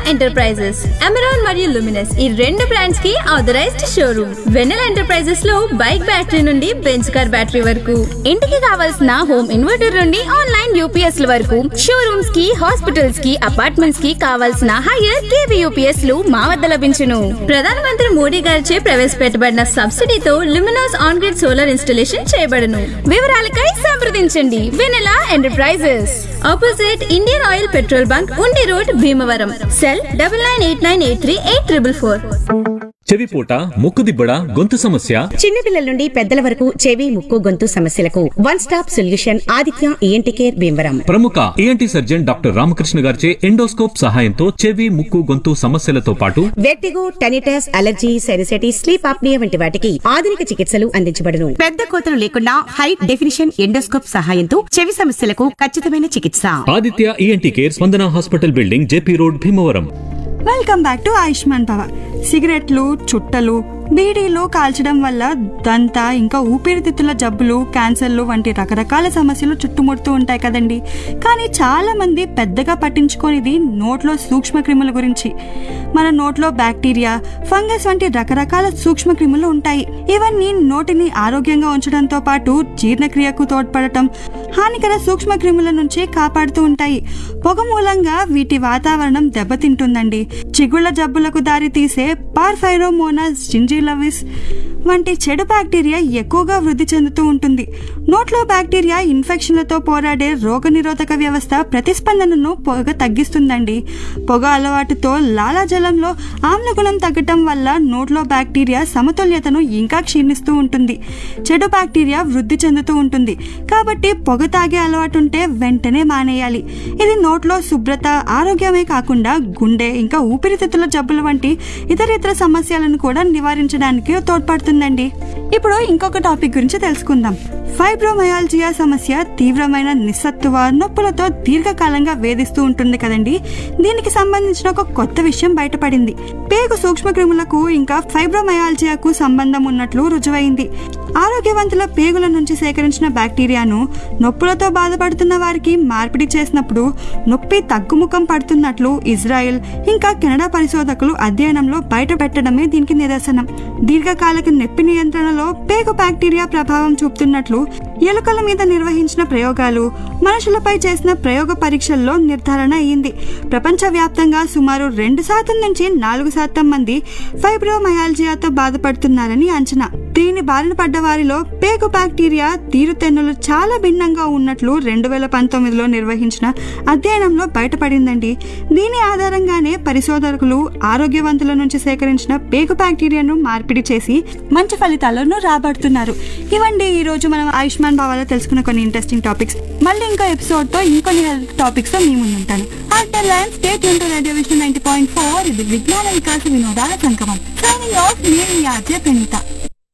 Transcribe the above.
enterprises Amaron మరియు Luminous ఈ రెండు బ్రాండ్స్ కి ఆథరైజ్డ్ షోరూమ్ వెన్నెల ఎంటర్ప్రైజెస్ లో బైక్ బ్యాటరీ నుండి బెంచ్ కార్ బ్యాటరీ వరకు ఇంటికి కావాల్సిన హోమ్ ఇన్వర్టర్ నుండి ఆన్లైన్ యూపీఎస్ ల వరకు షోరూమ్స్ కి హాస్పిటల్స్ కి అపార్ట్మెంట్స్ కి కావాల్సిన హైయర్ కేవీ యూపీఎస్ లు మా వద్ద లభించును ప్రధానమంత్రి మోడీ గారిచే ప్రవేశపెట్టబడిన సబ్సిడీతో Luminous on grid solar installation చేయబడను వివరాలకై సంప్రదించండి Vennela enterprises opposite Indian oil petrol bunk Undi road Bhimavaram cell double nine eight nine eight three eight triple four చెవిపోట ముక్కుదిబ్బడ గొంతు సమస్య చిన్నపిల్లల నుండి పెద్దల వరకు చెవి ముక్కు గొంతు సమస్యలకు one stop solution Aditya ENT care Bhimavaram ప్రముఖ ఈఎన్టీ సర్జన్ డాక్టర్ రామకృష్ణ గారిచే ఎండోస్కోప్ సహాయంతో చెవి ముక్కు గొంతు సమస్యలతో పాటు వెర్టిగో టెనిటస్ అలర్జీ సెరిసెటిస్ స్లీప్ ఆప్నియా వంటి వాటికి ఆధునిక చికిత్సలు అందించబడును పెద్ద కోతలు లేకుండా హై డెఫినిషన్ ఎండోస్కోప్ సహాయంతో చెవి సమస్యలకు ఖచ్చితమైన చికిత్స Aditya ENT care Spandana hospital building JP road Bhimavaram welcome back to Ayushman Bhava సిగరెట్లు చుట్టలు బీడీలు కాల్చడం వల్ల దంత ఇంకా ఊపిరితిత్తుల జబ్బులు క్యాన్సర్లు వంటి రకరకాల సమస్యలు చుట్టుముడుతూ ఉంటాయి కదండి కానీ చాలా మంది పెద్దగా పట్టించుకోనిది నోట్లో సూక్ష్మక్రిముల గురించి మన నోట్లో బ్యాక్టీరియా ఫంగస్ వంటి రకరకాల సూక్ష్మక్రిములు ఉంటాయి ఇవన్నీ నోటిని ఆరోగ్యంగా ఉంచడంతో పాటు జీర్ణక్రియకు తోడ్పడటం హానికర సూక్ష్మక్రిముల నుంచి కాపాడుతూ ఉంటాయి పొగ మూలంగా వీటి వాతావరణం దెబ్బతింటుందండి చిగుళ్ళ జబ్బులకు దారి తీసే పార్ఫైరోమోనాస్ జింజిలవిస్ వంటి చెడు బ్యాక్టీరియా ఎక్కువగా వృద్ధి చెందుతూ ఉంటుంది నోట్లో బ్యాక్టీరియా ఇన్ఫెక్షన్లతో పోరాడే రోగనిరోధక వ్యవస్థ ప్రతిస్పందనను పొగ తగ్గిస్తుందండి పొగ అలవాటుతో లాలాజలంలో ఆమ్లగుణం తగ్గటం వల్ల నోట్లో బ్యాక్టీరియా సమతుల్యతను ఇంకా క్షీణిస్తూ ఉంటుంది చెడు బ్యాక్టీరియా వృద్ధి చెందుతూ ఉంటుంది కాబట్టి పొగ తాగే అలవాటు ఉంటే వెంటనే మానేయాలి ఇది నోట్లో శుభ్రత ఆరోగ్యమే కాకుండా గుండె ఇంకా ఊపిరితిత్తుల జబ్బుల వంటి ఇతర సమస్యలను కూడా నివారించడానికి తోడ్పడుతుందండి ఇప్పుడు ఇంకొక టాపిక్ గురించి తెలుసుకుందాం ఫైబ్రోమయాల్జియా సమస్య తీవ్రమైన నిస్సత్తువ నొప్పులతో దీర్ఘకాలంగా వేధిస్తూ ఉంటుంది కదండి దీనికి సంబంధించిన ఒక కొత్త విషయం బయటపడింది పేగు సూక్ష్మక్రిములకు ఇంకా ఫైబ్రోమయాల్జియాకు సంబంధం ఉన్నట్లు రుజువైంది ఆరోగ్యవంతుల పేగుల నుంచి సేకరించిన బ్యాక్టీరియాను నొప్పులతో బాధపడుతున్న వారికి మార్పిడి చేసినప్పుడు నొప్పి తగ్గుముఖం పడుతున్నట్లు ఇజ్రాయెల్ ఇంకా కెనడా పరిశోధకులు అధ్యయనంలో బయట పెట్టడమే దీనికి నిదర్శనం దీర్ఘకాలిక నొప్పి నియంత్రణలో పేగు బ్యాక్టీరియా ప్రభావం చూపుతున్నట్లు ఎలుకల మీద నిర్వహించిన ప్రయోగాలు మనుషులపై చేసిన ప్రయోగ పరీక్షల్లో నిర్ధారణ అయింది ప్రపంచవ్యాప్తంగా సుమారు రెండు శాతం నుంచి నాలుగు శాతం మంది ఫైబ్రోమయాల్జియాతో బాధపడుతున్నారని అంచనా దీని బారిన పడ్డ వారిలో పేగు బ్యాక్టీరియా తీరుతెన్నులు చాలా భిన్నంగా ఉన్నట్లు రెండు వేల పంతొమ్మిదిలో నిర్వహించిన అధ్యయనంలో బయటపడిందండి దీని ఆధారంగానే పరిశోధకులు ఆరోగ్యవంతుల నుంచి సేకరించిన పేగు బ్యాక్టీరియాను మార్పిడి చేసి మంచి ఫలితాలను రాబడుతున్నారు ఇవండి ఈ రోజు మనం ఆయుష్మాన్ భావాలో తెలుసుకున్న కొన్ని ఇంట్రెస్టింగ్ టాపిక్స్ మళ్ళీ ఇంకో ఎపిసోడ్ తో ఇంకొన్ని హెల్త్ టాపిక్స్ తో మీ ముందు ఉంటాను ఆఫ్టర్ లైన్ స్టేట్ యూన్ రేడియో విషన్ నైన్టీ పాయింట్ ఫోర్ ఇది విజ్ఞాన వికాస వినోదాల సంగమం సైనింగ్ ఆఫ్ నేను ఆర్జే ప్రణిత